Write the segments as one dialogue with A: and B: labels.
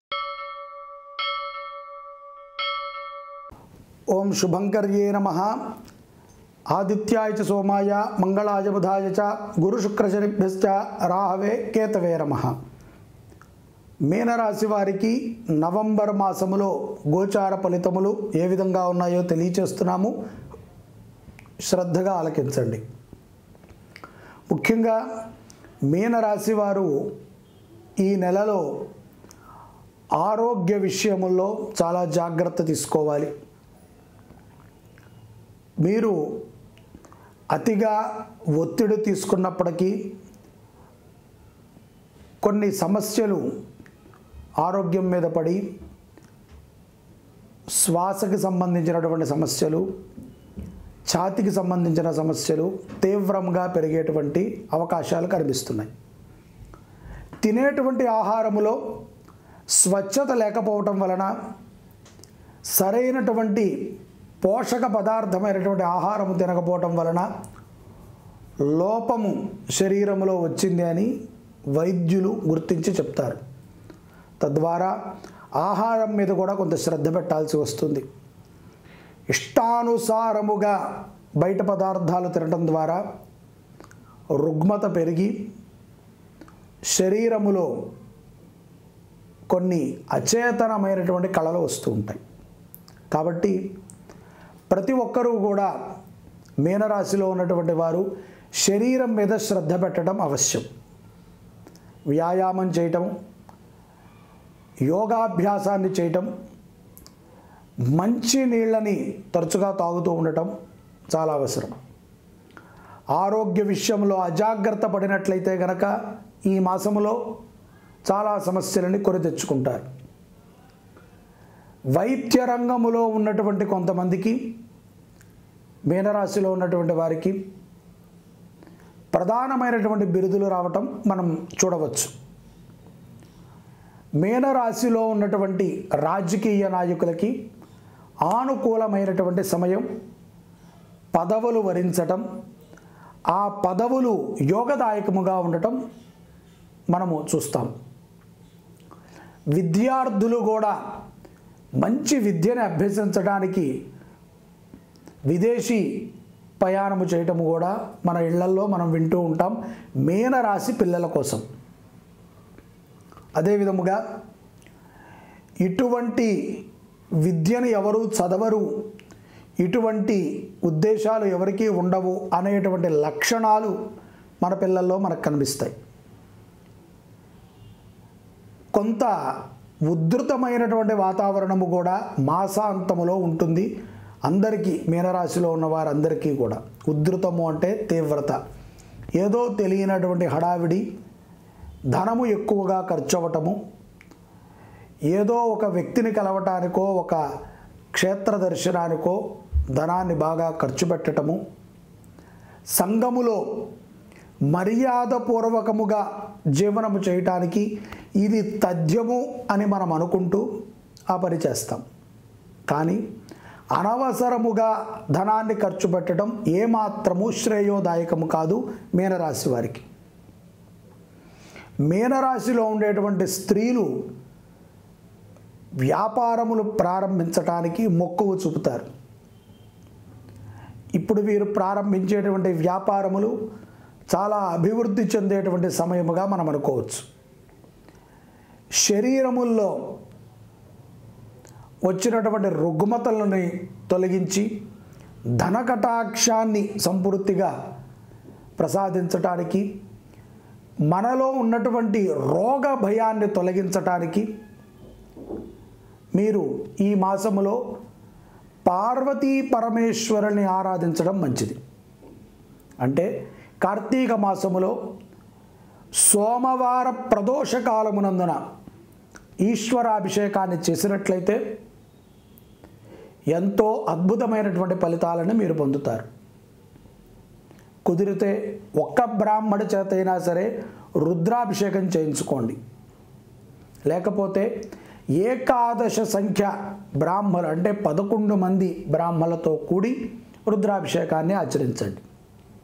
A: ఓం శుభంకర్యే నమ ఆదిత్యాయ చ సోమాయ మంగళాయ బుధాయ చ గురుశుక్రశనిభ్యశ్చ రాహవే కేతవే నమ మీనరాశి వారికి నవంబర్ మాసములో గోచార ఫలితములు ఏ విధంగా ఉన్నాయో తెలియచేస్తున్నాము శ్రద్ధగా ఆలకించండి ముఖ్యంగా మీనరాశి వారు ఈ నెలలో ఆరోగ్య విషయముల్లో చాలా జాగ్రత్త తీసుకోవాలి మీరు అతిగా ఒత్తిడి తీసుకున్నప్పటికీ కొన్ని సమస్యలు ఆరోగ్యం మీద పడి శ్వాసకి సంబంధించినటువంటి సమస్యలు ఛాతికి సంబంధించిన సమస్యలు తీవ్రంగా పెరిగేటువంటి అవకాశాలు కనిపిస్తున్నాయి తినేటువంటి ఆహారములో స్వచ్ఛత లేకపోవటం వలన సరైనటువంటి పోషక పదార్థమైనటువంటి ఆహారము తినకపోవటం వలన లోపము శరీరంలో వచ్చింది అని వైద్యులు గుర్తించి చెప్తారు తద్వారా ఆహారం మీద కూడా కొంత శ్రద్ధ పెట్టాల్సి వస్తుంది ఇష్టానుసారముగా బయట పదార్థాలు తినటం ద్వారా రుగ్మత పెరిగి శరీరములో కొన్ని అచేతనమైనటువంటి కళలు వస్తూ ఉంటాయి కాబట్టి ప్రతి ఒక్కరూ కూడా మీనరాశిలో ఉన్నటువంటి వారు శరీరం మీద శ్రద్ధ పెట్టడం అవశ్యం వ్యాయామం చేయటం యోగాభ్యాసాన్ని చేయటం మంచి నీళ్ళని తరచుగా తాగుతూ ఉండటం చాలా అవసరం ఆరోగ్య విషయంలో అజాగ్రత్త పడినట్లయితే గనక ఈ మాసములో చాలా సమస్యలని కొని తెచ్చుకుంటారు వైద్య రంగములో ఉన్నటువంటి కొంతమందికి మీనరాశిలో ఉన్నటువంటి వారికి ప్రధానమైనటువంటి బిరుదులు రావటం మనం చూడవచ్చు మీనరాశిలో ఉన్నటువంటి రాజకీయ నాయకులకి ఆనుకూలమైనటువంటి సమయం పదవులు వరించటం ఆ పదవులు యోగదాయకముగా ఉండటం మనము చూస్తాం విద్యార్థులు కూడా మంచి విద్యను అభ్యసించడానికి విదేశీ ప్రయాణము చేయటము కూడా మన ఇళ్లల్లో మనం వింటూ ఉంటాం మీనరాశి పిల్లల కోసం అదేవిధముగా ఇటువంటి విద్యను ఎవరు చదవరు ఇటువంటి ఉద్దేశాలు ఎవరికీ ఉండవు అనేటువంటి లక్షణాలు మన పిల్లల్లో మనకు కనిపిస్తాయి కొంత ఉధృతమైనటువంటి వాతావరణము కూడా మాసాంతములో ఉంటుంది అందరికీ మీనరాశిలో ఉన్న వారందరికీ కూడా ఉధృతము అంటే తీవ్రత ఏదో తెలియనటువంటి హడావిడి ధనము ఎక్కువగా ఖర్చు అవ్వటము ఏదో ఒక వ్యక్తిని కలవటానికో ఒక క్షేత్ర దర్శనానికో ధనాన్ని బాగా ఖర్చు పెట్టటము సంఘములో మర్యాదపూర్వకముగా జీవనము చేయటానికి ఇది తథ్యము అని మనం అనుకుంటూ ఆ పని చేస్తాం కానీ అనవసరముగా ధనాన్ని ఖర్చు పెట్టడం ఏమాత్రము శ్రేయోదాయకము కాదు మీనరాశి వారికి మీనరాశిలో ఉండేటువంటి స్త్రీలు వ్యాపారములు ప్రారంభించటానికి మొక్కువ చూపుతారు ఇప్పుడు వీరు ప్రారంభించేటువంటి వ్యాపారములు చాలా అభివృద్ధి చెందేటువంటి సమయముగా మనం అనుకోవచ్చు శరీరముల్లో వచ్చినటువంటి రుగ్మతలని తొలగించి ధనకటాక్షాన్ని సంపూర్తిగా ప్రసాదించటానికి మనలో ఉన్నటువంటి రోగ భయాన్ని తొలగించటానికి మీరు ఈ మాసములో పార్వతీ పరమేశ్వరుని ఆరాధించడం మంచిది అంటే కార్తీక మాసములో సోమవార ప్రదోష కాలమునందున ఈశ్వరాభిషేకాన్ని చేసినట్లయితే ఎంతో అద్భుతమైనటువంటి ఫలితాలను మీరు పొందుతారు కుదిరితే ఒక్క బ్రాహ్మడి చేత అయినా సరే రుద్రాభిషేకం చేయించుకోండి లేకపోతే ఏకాదశ సంఖ్య బ్రాహ్మలు అంటే పదకొండు మంది బ్రాహ్మలతో కూడి రుద్రాభిషేకాన్ని ఆచరించండి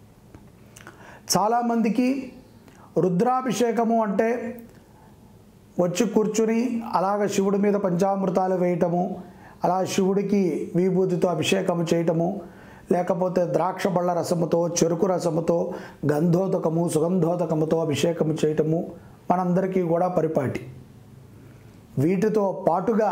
A: చాలామందికి రుద్రాభిషేకము అంటే వచ్చి కూర్చుని అలాగ శివుడి మీద పంచామృతాలు వేయటము అలా శివుడికి విభూతితో అభిషేకం చేయటము లేకపోతే ద్రాక్ష బళ్ళ రసముతో చెరుకు రసముతో గంధోదకము సుగంధోదకముతో అభిషేకం చేయటము మనందరికీ కూడా పరిపాటి వీటితో పాటుగా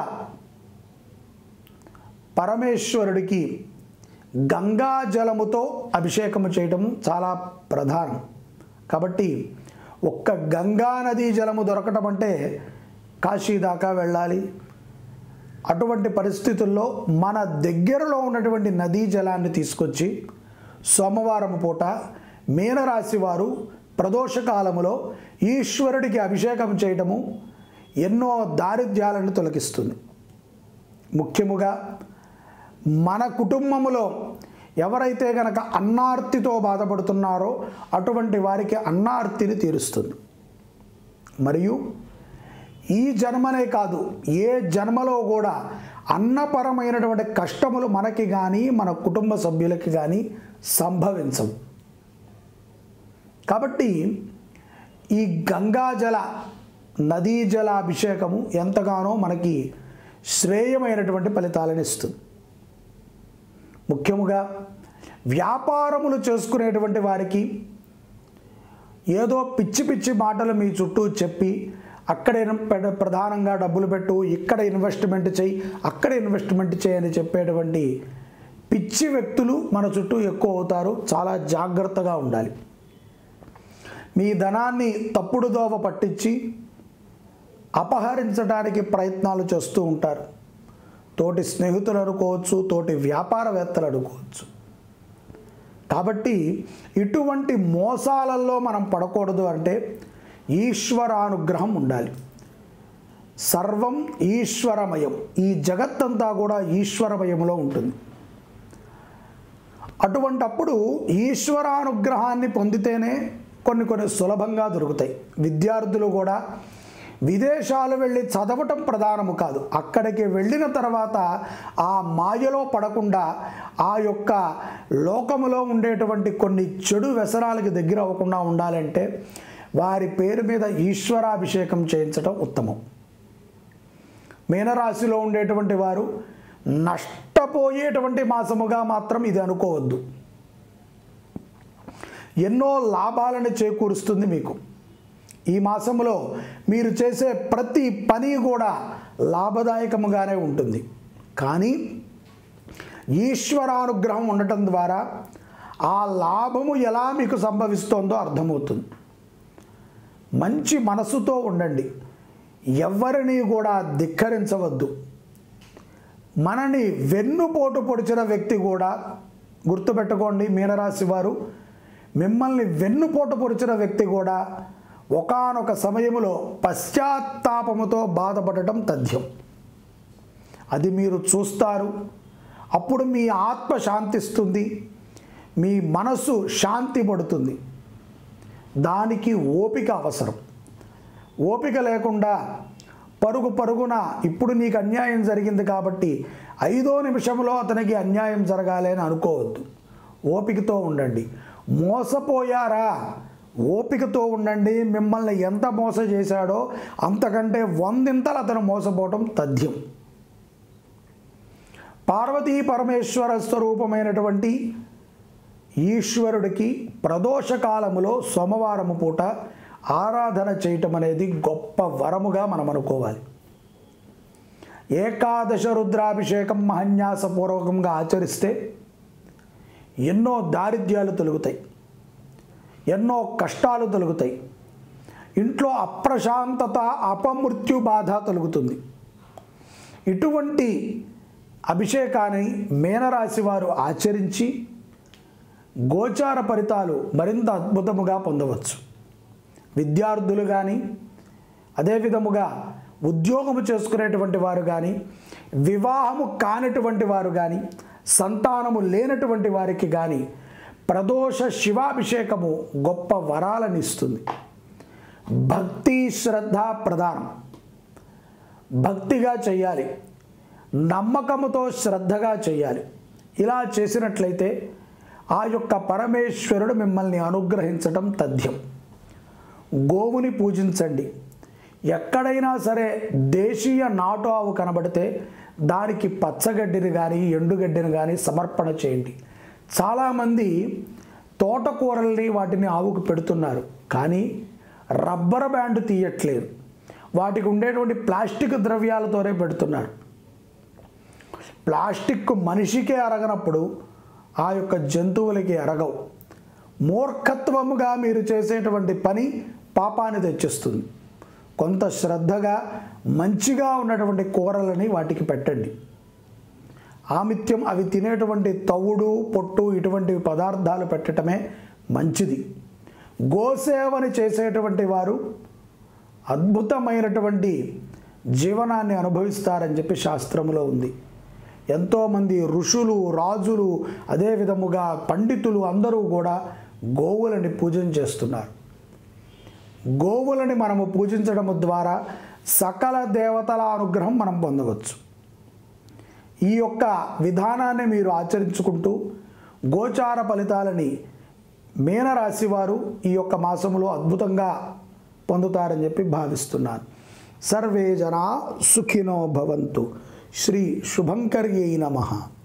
A: పరమేశ్వరుడికి గంగా జలముతో అభిషేకము చేయటం చాలా ప్రధానం కాబట్టి ఒక్క గంగా నదీ జలము దొరకటం అంటే కాశీ దాకా వెళ్ళాలి అటువంటి పరిస్థితుల్లో మన దగ్గరలో ఉన్నటువంటి నదీ జలాన్ని తీసుకొచ్చి సోమవారం పూట మీనరాశి వారు ప్రదోష కాలములో ఈశ్వరుడికి అభిషేకం చేయటము ఎన్నో దారిద్ర్యాలను తొలగిస్తుంది ముఖ్యముగా మన కుటుంబములో ఎవరైతే గనక అన్నార్తితో బాధపడుతున్నారో అటువంటి వారికి అన్నార్తిని తీరుస్తుంది మరియు ఈ జన్మనే కాదు ఏ జన్మలో కూడా అన్నపరమైనటువంటి కష్టములు మనకి కానీ మన కుటుంబ సభ్యులకి కానీ సంభవించవు కాబట్టి ఈ గంగాజల నదీ జల అభిషేకము ఎంతగానో మనకి శ్రేయమైనటువంటి ఫలితాలను ఇస్తుంది ముఖ్యముగా వ్యాపారములు చేసుకునేటువంటి వారికి ఏదో పిచ్చి పిచ్చి మాటలు మీ చుట్టూ చెప్పి అక్కడ ఇన్- పెడ- ప్రధానంగా డబ్బులు పెట్టు ఇక్కడ ఇన్వెస్ట్మెంట్ చేయి అక్కడ ఇన్వెస్ట్మెంట్ చేయని చెప్పేటువంటి పిచ్చి వ్యక్తులు మన చుట్టూ ఎక్కువ అవుతారు చాలా జాగ్రత్తగా ఉండాలి మీ ధనాన్ని తప్పుడు దోవ పట్టించి అపహరించడానికి ప్రయత్నాలు చేస్తూ ఉంటారు తోటి స్నేహితులు అనుకోవచ్చు తోటి వ్యాపారవేత్తలు అనుకోవచ్చు కాబట్టి ఇటువంటి మోసాలలో మనం పడకూడదు అంటే ఈశ్వరానుగ్రహం ఉండాలి సర్వం ఈశ్వరమయం ఈ జగత్తంతా కూడా ఈశ్వరమయంలో ఉంటుంది అటువంటప్పుడు ఈశ్వరానుగ్రహాన్ని పొందితేనే కొన్ని కొన్ని సులభంగా దొరుకుతాయి విద్యార్థులు కూడా విదేశాలు వెళ్ళి చదవటం ప్రధానము కాదు అక్కడికి వెళ్ళిన తర్వాత ఆ మాయలో పడకుండా ఆ యొక్క లోకములో ఉండేటువంటి కొన్ని చెడు వ్యసనాలకి దగ్గర అవ్వకుండా ఉండాలంటే వారి పేరు మీద ఈశ్వరాభిషేకం చేయించడం ఉత్తమం మీనరాశిలో ఉండేటువంటి వారు నష్టపోయేటువంటి మాసముగా మాత్రం ఇది అనుకోవద్దు ఎన్నో లాభాలను చేకూరుస్తుంది మీకు ఈ మాసంలో మీరు చేసే ప్రతి పని కూడా లాభదాయకముగానే ఉంటుంది కానీ ఈశ్వరానుగ్రహం ఉండటం ద్వారా ఆ లాభము ఎలా మీకు సంభవిస్తోందో అర్థమవుతుంది మంచి మనసుతో ఉండండి ఎవరిని కూడా ధిక్కరించవద్దు మనని వెన్నుపోటు పొడిచిన వ్యక్తి కూడా గుర్తుపెట్టుకోండి మీనరాశి వారు మిమ్మల్ని వెన్నుపోటు పొడిచిన వ్యక్తి కూడా ఒకానొక సమయంలో పశ్చాత్తాపముతో బాధపడటం తథ్యం అది మీరు చూస్తారు అప్పుడు మీ ఆత్మ శాంతిస్తుంది మీ మనసు శాంతి పడుతుంది దానికి ఓపిక అవసరం ఓపిక లేకుండా పరుగు పరుగున ఇప్పుడు నీకు అన్యాయం జరిగింది కాబట్టి ఐదో నిమిషంలో అతనికి అన్యాయం జరగాలి అని అనుకోవద్దు ఓపికతో ఉండండి మోసపోయారా ఓపికతో ఉండండి మిమ్మల్ని ఎంత మోస చేశాడో అంతకంటే వందింతలు అతను మోసపోవటం తథ్యం పార్వతీ పరమేశ్వర స్వరూపమైనటువంటి ఈశ్వరుడికి ప్రదోష కాలములో సోమవారము పూట ఆరాధన చేయటం అనేది గొప్ప వరముగా మనం అనుకోవాలి ఏకాదశ రుద్రాభిషేకం మహన్యాసపూర్వకంగా ఆచరిస్తే ఎన్నో దారిద్ర్యాలు తొలుగుతాయి ఎన్నో కష్టాలు తొలుగుతాయి ఇంట్లో అప్రశాంతత అపమృత్యు బాధ తొలుగుతుంది ఇటువంటి అభిషేకాన్ని మీనరాశి వారు ఆచరించి గోచార ఫలితాలు మరింత అద్భుతముగా పొందవచ్చు విద్యార్థులు కానీ అదే విధముగా ఉద్యోగము చేసుకునేటువంటి వారు కానీ వివాహము కానటువంటి వారు కానీ సంతానము లేనటువంటి వారికి కానీ ప్రదోష శివాభిషేకము గొప్ప వరాలను ఇస్తుంది భక్తి శ్రద్ధ ప్రధానం భక్తిగా చేయాలి నమ్మకముతో శ్రద్ధగా చేయాలి ఇలా చేసినట్లయితే ఆ యొక్క పరమేశ్వరుడు మిమ్మల్ని అనుగ్రహించటం తథ్యం గోవుని పూజించండి ఎక్కడైనా సరే దేశీయ నాటు ఆవు కనబడితే దానికి పచ్చగడ్డిని కానీ ఎండుగడ్డిని కానీ సమర్పణ చేయండి చాలామంది తోటకూరల్ని వాటిని ఆవుకు పెడుతున్నారు కానీ రబ్బర్ బ్యాండ్ తీయట్లేదు వాటికి ఉండేటువంటి ప్లాస్టిక్ ద్రవ్యాలతోనే పెడుతున్నారు ప్లాస్టిక్ మనిషికే అరగనప్పుడు ఆ యొక్క జంతువులకి అరగవు మూర్ఖత్వముగా మీరు చేసేటువంటి పని పాపాన్ని తెచ్చిస్తుంది కొంత శ్రద్ధగా మంచిగా ఉన్నటువంటి కూరలని వాటికి పెట్టండి ఆమిత్యం అవి తినేటువంటి తవుడు పొట్టు ఇటువంటి పదార్థాలు పెట్టడమే మంచిది గోసేవని చేసేటువంటి వారు అద్భుతమైనటువంటి జీవనాన్ని అనుభవిస్తారని చెప్పి శాస్త్రములో ఉంది ఎంతోమంది ఋషులు రాజులు అదే విధముగా పండితులు అందరూ కూడా గోవులని పూజన చేస్తున్నారు గోవులని మనము పూజించడం ద్వారా సకల దేవతల అనుగ్రహం మనం పొందవచ్చు ఈ యొక్క విధానాన్ని మీరు ఆచరించుకుంటూ గోచార ఫలితాలని మీనరాశి వారు ఈ యొక్క మాసంలో అద్భుతంగా పొందుతారని చెప్పి భావిస్తున్నాను సర్వే జనా సుఖినో భవంతు శ్రీ శుభంకర్యై నమః